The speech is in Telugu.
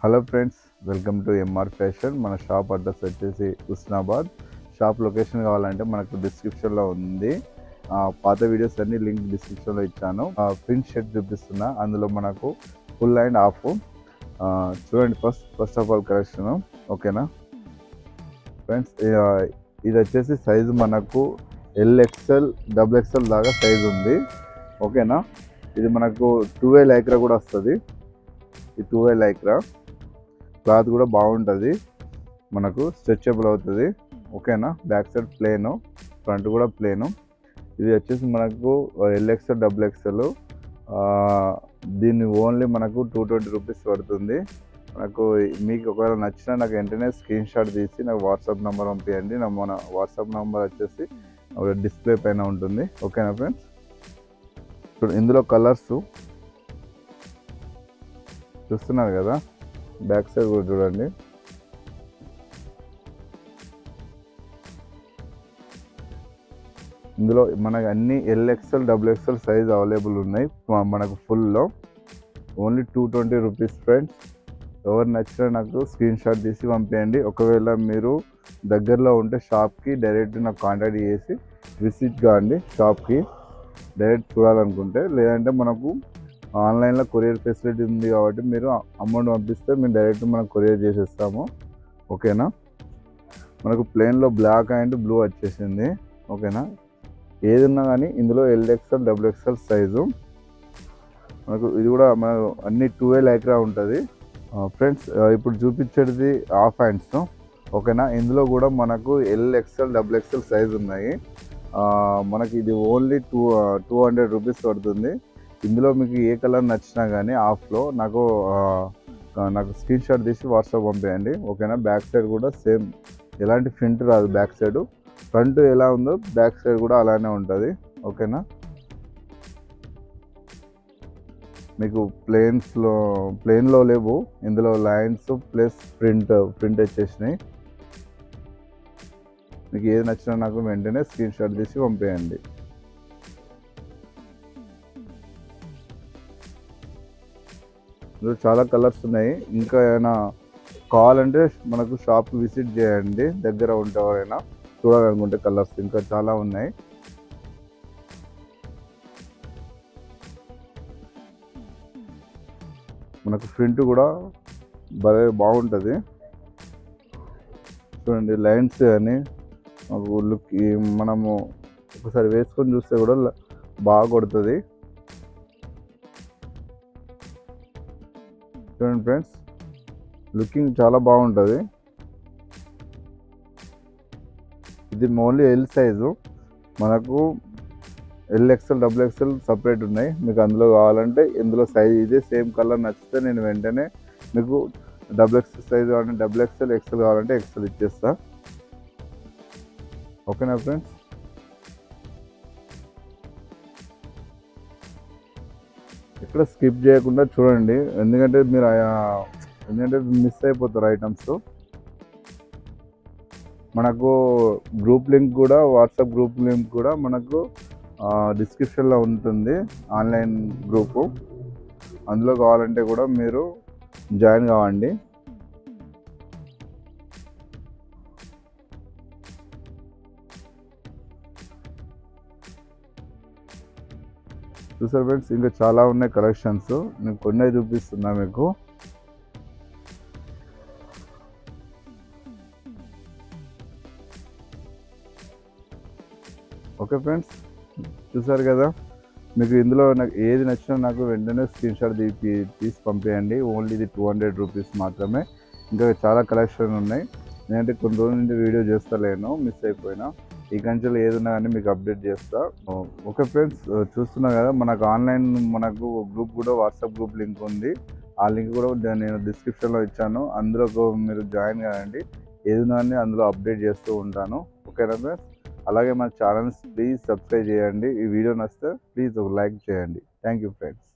hello friends welcome to MR fashion మన షాప్ అడ్రస్ వచ్చేసి హుస్నాబాద్ షాప్ లొకేషన్ కావాలంటే మనకు డిస్క్రిప్షన్లో ఉంది ఆ, పాత వీడియోస్ అన్ని లింక్ డిస్క్రిప్షన్లో ఇచ్చాను ప్రింట్ షర్ట్ చూపిస్తున్నా అందులో మనకు ఫుల్ అండ్ హాఫ్ చూడండి first first of all collection ఓకేనా ఫ్రెండ్స్ ఇది వచ్చేసి సైజు మనకు ఎల్ ఎక్స్ఎల్ డబుల్ ఎక్స్ఎల్ దాకా సైజు ఉంది ఓకేనా ఇది మనకు టూ వే లైక్రా కూడా వస్తుంది ఈ టూ వే లైక్రా క్లాత్ కూడా బాగుంటుంది మనకు స్ట్రెచబుల్ అవుతుంది ఓకేనా బ్యాక్ సైడ్ ప్లేన్ ఫ్రంట్ కూడా ప్లేను ఇది వచ్చేసి మనకు ఎల్ఎక్స్ఎల్ డబుల్ ఎక్స్ఎల్ దీన్ని ఓన్లీ మనకు టూ ట్వంటీ రూపీస్ పడుతుంది నాకు మీకు ఒకవేళ నచ్చినా నాకు వెంటనే స్క్రీన్ షాట్ తీసి నాకు వాట్సాప్ నెంబర్ పంపించండి నా మన వాట్సాప్ నెంబర్ వచ్చేసి డిస్ప్లే పైన ఉంటుంది ఓకేనా ఫ్రెండ్స్ ఇప్పుడు ఇందులో కలర్స్ చూస్తున్నారు కదా బ్యాక్ సైడ్ కూడా చూడండి ఇందులో మనకు అన్ని L XL double XL size available ఉన్నాయి మ- మనకు ఫుల్లో only two twenty rupees friends ఎవరు నచ్చినా నాకు స్క్రీన్ షాట్ తీసి పంపించండి ఒకవేళ మీరు దగ్గరలో ఉంటే షాప్కి డైరెక్ట్ నాకు కాంటాక్ట్ చేసి విజిట్ కాండి షాప్కి డైరెక్ట్ చూడాలనుకుంటే లేదంటే మనకు ఆన్లైన్లో కొరియర్ ఫెసిలిటీ ఉంది కాబట్టి మీరు అమౌంట్ పంపిస్తే మేము డైరెక్ట్ మనం కొరియర్ చేసేస్తాము ఓకేనా మనకు ప్లేన్లో బ్లాక్ అండ్ బ్లూ వచ్చేసింది ఓకేనా ఏది ఉన్నా కానీ ఇందులో ఎల్ఎక్స్ఎల్ డబుల్ ఎక్స్ఎల్ సైజు మనకు ఇది కూడా మన అన్ని టూ ఏ లైక్రా ఉంటుంది ఫ్రెండ్స్ ఇప్పుడు చూపించేది హాఫ్ హ్యాండ్స్ ఓకేనా ఇందులో కూడా మనకు L XL double XL size ఉన్నాయి ఆ, మనకి ఇది only two two hundred rupees పడుతుంది ఇందులో మీకు ఏ కలర్ నచ్చినా కానీ ఆఫ్లో నాకు ఆ, నాకు స్క్రీన్ షాట్ తీసి వాట్సాప్ పంపేయండి ఓకేనా బ్యాక్ సైడ్ కూడా సేమ్ ఎలాంటి ప్రింట్ రాదు బ్యాక్ సైడ్ ఫ్రంట్ ఎలా ఉందో బ్యాక్ సైడ్ కూడా అలానే ఉంటుంది ఓకేనా మీకు ప్లేన్స్లో ప్లేన్లో లేవు ఇందులో లైన్స్ ప్లస్ ప్రింట్ ప్రింట్ వచ్చేసినాయి మీకు ఏది నచ్చినా నాకు వెంటనే స్క్రీన్ షాట్ తీసి పంపేయండి ఇందులో చాలా కలర్స్ ఉన్నాయి ఇంకా ఏమైనా కావాలంటే మనకు షాప్కి విజిట్ చేయండి దగ్గర ఉంటే ఎవరైనా చూడాలనుకుంటే కలర్స్ ఇంకా చాలా ఉన్నాయి మనకు ప్రింట్ కూడా భలే బాగుంటుంది చూడండి లైన్స్ కానీ మాకు లుక్ మనము ఒకసారి వేసుకొని చూస్తే కూడా ల- బాగా కొడుతుంది చూడండి ఫ్రెండ్స్ లుకింగ్ చాలా బాగుంటుంది ఇది ఓన్లీ ఎల్ సైజు మనకు L XL double XL separate ఉన్నాయి మీకు అందులో కావాలంటే ఇందులో సైజ్ ఇదే సేమ్ కలర్ నచ్చితే నేను వెంటనే మీకు డబుల్ ఎక్స్ఎల్ సైజ్ కావాలంటే డబుల్ ఎక్స్ఎల్ ఎక్స్ఎల్ కావాలంటే ఎక్స్ఎల్ ఇచ్చేస్తా ఓకేనా ఫ్రెండ్స్ ఇక్కడ స్కిప్ చేయకుండా చూడండి ఎందుకంటే మీరు ఆ- ఎందుకంటే మిస్ అయిపోతారు ఐటమ్స్ మనకు గ్రూప్ లింక్ కూడా వాట్సాప్ గ్రూప్ లింక్ కూడా మనకు డిస్క్రిప్షన్లో ఉంటుంది ఆన్లైన్ గ్రూపు అందులో కావాలంటే కూడా మీరు జాయిన్ కావండి చూసారు ఫ్రెండ్స్ ఇంకా చాలా ఉన్నాయి కలెక్షన్స్ నేను కొన్ని చూపిస్తున్నా మీకు ఓకే ఫ్రెండ్స్ చూసారు కదా మీకు ఇందులో నాకు ఏది నచ్చినా నాకు వెంటనే స్క్రీన్ షాట్ తీపి తీసి పంపేయండి ఓన్లీ ఇది టూ హండ్రెడ్ రూపీస్ మాత్రమే ఇంకా చాలా కలెక్షన్ ఉన్నాయి నేనంటే కొన్ని రోజుల నుండి వీడియో చేస్తలేను మిస్ అయిపోయినా ఈ కంచెలు ఏదన్నా కానీ మీకు అప్డేట్ చేస్తా ఓకే ఫ్రెండ్స్ చూస్తున్నా కదా మనకు ఆన్లైన్ మనకు గ్రూప్ కూడా వాట్సాప్ గ్రూప్ లింక్ ఉంది ఆ లింక్ కూడా ద- నేను డిస్క్రిప్షన్లో ఇచ్చాను అందులో ఒక- మీరు జాయిన్ కావండి ఏదైనా కానీ అందులో అప్డేట్ చేస్తూ ఉంటాను ఓకేనా ఫ్రెండ్స్ అలాగే మన ఛానల్స్ ప్లీజ్ సబ్స్క్రైబ్ చేయండి ఈ వీడియో నచ్చితే ప్లీజ్ ఒక లైక్ చేయండి థ్యాంక్ యూ ఫ్రెండ్స్